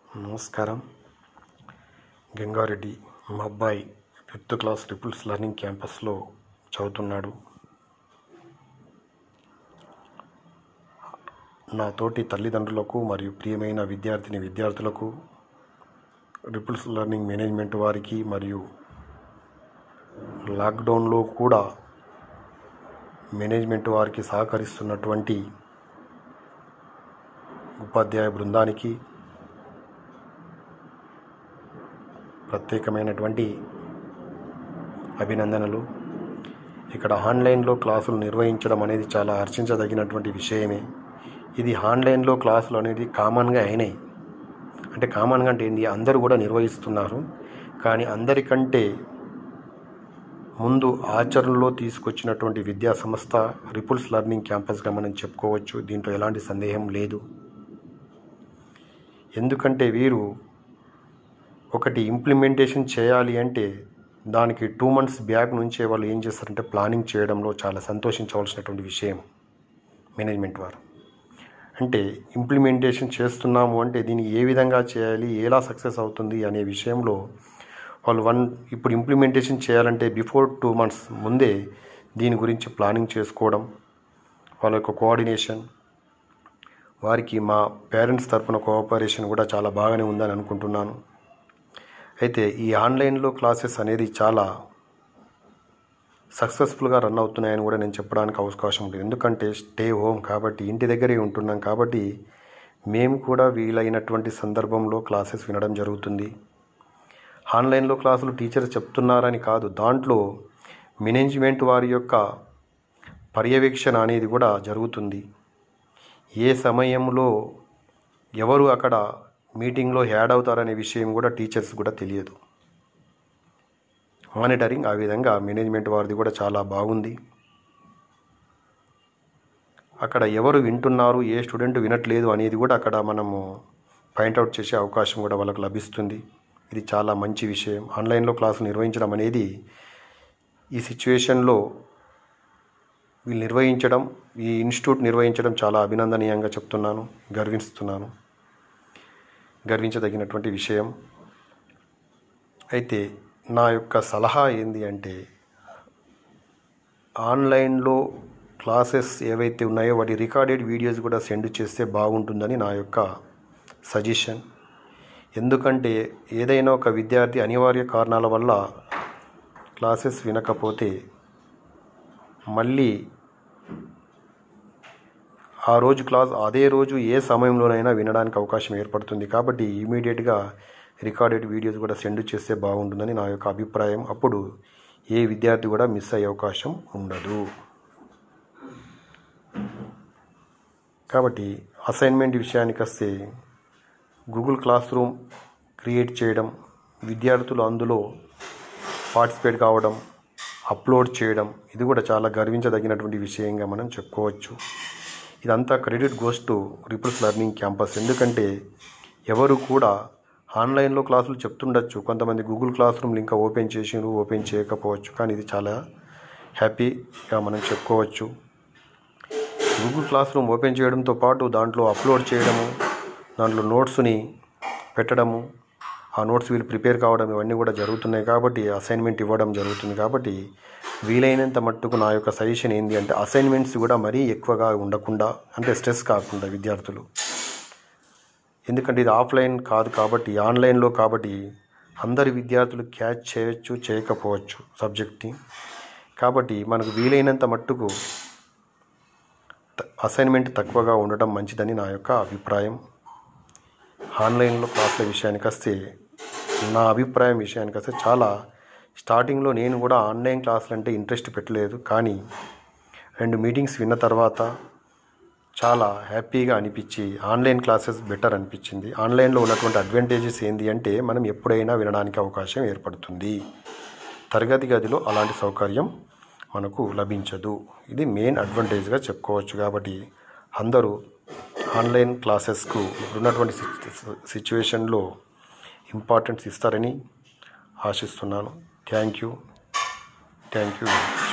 నమస్కారం గంగారెడ్డి మా అబ్బాయి ఫిఫ్త్ క్లాస్ ట్రిపుల్స్ లెర్నింగ్ క్యాంపస్లో చదువుతున్నాడు నా తోటి తల్లిదండ్రులకు మరియు ప్రియమైన విద్యార్థిని విద్యార్థులకు రిపుల్స్ లెర్నింగ్ మేనేజ్మెంట్ వారికి మరియు లాక్డౌన్లో కూడా మేనేజ్మెంట్ వారికి సహకరిస్తున్నటువంటి ఉపాధ్యాయ బృందానికి ప్రత్యేకమైనటువంటి అభినందనలు ఇక్కడ ఆన్లైన్లో క్లాసులు నిర్వహించడం అనేది చాలా హర్షించదగినటువంటి విషయమే ఇది ఆన్లైన్లో క్లాసులు అనేది కామన్గా అయినాయి అంటే కామన్గా అంటే ఏంటి అందరూ కూడా నిర్వహిస్తున్నారు కానీ అందరికంటే ముందు ఆచరణలో తీసుకొచ్చినటువంటి విద్యా సంస్థ రిపుల్స్ లెర్నింగ్ క్యాంపస్గా మనం చెప్పుకోవచ్చు దీంట్లో ఎలాంటి సందేహం లేదు ఎందుకంటే వీరు ఒకటి ఇంప్లిమెంటేషన్ చేయాలి అంటే దానికి టూ మంత్స్ బ్యాక్ నుంచే వాళ్ళు ఏం చేస్తారంటే ప్లానింగ్ చేయడంలో చాలా సంతోషించవలసినటువంటి విషయం మేనేజ్మెంట్ వారు అంటే ఇంప్లిమెంటేషన్ చేస్తున్నాము అంటే దీన్ని ఏ విధంగా చేయాలి ఎలా సక్సెస్ అవుతుంది అనే విషయంలో వాళ్ళు వన్ ఇప్పుడు ఇంప్లిమెంటేషన్ చేయాలంటే బిఫోర్ టూ మంత్స్ ముందే దీని గురించి ప్లానింగ్ చేసుకోవడం వాళ్ళ యొక్క కోఆర్డినేషన్ వారికి మా పేరెంట్స్ తరపున కోఆపరేషన్ కూడా చాలా బాగానే ఉందని అనుకుంటున్నాను అయితే ఈ ఆన్లైన్లో క్లాసెస్ అనేది చాలా సక్సెస్ఫుల్గా రన్ అవుతున్నాయని కూడా నేను చెప్పడానికి అవకాశం ఉంటుంది ఎందుకంటే స్టే హోమ్ కాబట్టి ఇంటి దగ్గరే ఉంటున్నాం కాబట్టి మేము కూడా వీలైనటువంటి సందర్భంలో క్లాసెస్ వినడం జరుగుతుంది ఆన్లైన్లో క్లాసులు టీచర్స్ చెప్తున్నారని కాదు దాంట్లో మేనేజ్మెంట్ వారి యొక్క పర్యవేక్షణ అనేది కూడా జరుగుతుంది ఏ సమయంలో ఎవరు అక్కడ మీటింగ్లో యాడ్ అవుతారనే విషయం కూడా టీచర్స్ కూడా తెలియదు మానిటరింగ్ ఆ విధంగా మేనేజ్మెంట్ వారిది కూడా చాలా బాగుంది అక్కడ ఎవరు వింటున్నారు ఏ స్టూడెంట్ వినట్లేదు అనేది కూడా అక్కడ మనము పాయింట్అవుట్ చేసే అవకాశం కూడా వాళ్ళకు లభిస్తుంది ఇది చాలా మంచి విషయం ఆన్లైన్లో క్లాసులు నిర్వహించడం అనేది ఈ సిచ్యువేషన్లో వీళ్ళు నిర్వహించడం ఈ ఇన్స్టిట్యూట్ నిర్వహించడం చాలా అభినందనీయంగా చెప్తున్నాను గర్విస్తున్నాను గర్వించదగినటువంటి విషయం అయితే నా యొక్క సలహా ఏంది అంటే ఆన్లైన్లో క్లాసెస్ ఏవైతే ఉన్నాయో వాటి రికార్డెడ్ వీడియోస్ కూడా సెండ్ చేస్తే బాగుంటుందని నా యొక్క సజెషన్ ఎందుకంటే ఏదైనా ఒక విద్యార్థి అనివార్య కారణాల వల్ల క్లాసెస్ వినకపోతే మళ్ళీ ఆ రోజు క్లాస్ అదే రోజు ఏ సమయంలోనైనా వినడానికి అవకాశం ఏర్పడుతుంది కాబట్టి ఇమీడియట్గా రికార్డెడ్ వీడియోస్ కూడా సెండ్ చేస్తే బాగుంటుందని నా యొక్క అభిప్రాయం అప్పుడు ఏ విద్యార్థి కూడా మిస్ అయ్యే అవకాశం ఉండదు కాబట్టి అసైన్మెంట్ విషయానికి వస్తే గూగుల్ క్లాస్ రూమ్ క్రియేట్ చేయడం విద్యార్థులు అందులో పార్టిసిపేట్ కావడం అప్లోడ్ చేయడం ఇది కూడా చాలా గర్వించదగినటువంటి విషయంగా మనం చెప్పుకోవచ్చు ఇదంతా credit goes to ripples learning campus ఎందుకంటే ఎవరు కూడా ఆన్లైన్లో క్లాసులు చెప్తుండొచ్చు కొంతమంది గూగుల్ క్లాస్ రూమ్లు ఇంకా ఓపెన్ చేసిండ్రు ఓపెన్ చేయకపోవచ్చు కానీ ఇది చాలా హ్యాపీగా మనం చెప్పుకోవచ్చు గూగుల్ క్లాస్ రూమ్ ఓపెన్ చేయడంతో పాటు దాంట్లో అప్లోడ్ చేయడము దాంట్లో నోట్స్ని పెట్టడము ఆ నోట్స్ వీళ్ళు ప్రిపేర్ కావడం ఇవన్నీ కూడా జరుగుతున్నాయి కాబట్టి అసైన్మెంట్ ఇవ్వడం జరుగుతుంది కాబట్టి వీలైనంత మట్టుకు నా యొక్క సజెషన్ ఏంటి అంటే అసైన్మెంట్స్ కూడా మరీ ఎక్కువగా ఉండకుండా అంటే స్ట్రెస్ కాకుండా విద్యార్థులు ఎందుకంటే ఇది ఆఫ్లైన్ కాదు కాబట్టి ఆన్లైన్లో కాబట్టి అందరి విద్యార్థులు క్యాచ్ చేయొచ్చు చేయకపోవచ్చు సబ్జెక్ట్ని కాబట్టి మనకు వీలైనంత మట్టుకు అసైన్మెంట్ తక్కువగా ఉండటం మంచిదని నా యొక్క అభిప్రాయం ఆన్లైన్లో క్లాసుల విషయానికి వస్తే నా అభిప్రాయం విషయానికి వస్తే చాలా స్టార్టింగ్లో నేను కూడా ఆన్లైన్ క్లాసులు అంటే ఇంట్రెస్ట్ పెట్టలేదు కానీ రెండు మీటింగ్స్ విన్న తర్వాత చాలా హ్యాపీగా అనిపించి ఆన్లైన్ క్లాసెస్ బెటర్ అనిపించింది ఆన్లైన్లో ఉన్నటువంటి అడ్వాంటేజెస్ ఏంటి అంటే మనం ఎప్పుడైనా వినడానికి అవకాశం ఏర్పడుతుంది తరగతి గదిలో అలాంటి సౌకర్యం మనకు లభించదు ఇది మెయిన్ అడ్వాంటేజ్గా చెప్పుకోవచ్చు కాబట్టి అందరూ ఆన్లైన్ క్లాసెస్కు ఉన్నటువంటి సిచ్యువేషన్లో ఇంపార్టెన్స్ ఇస్తారని ఆశిస్తున్నాను థ్యాంక్ యూ థ్యాంక్ యూ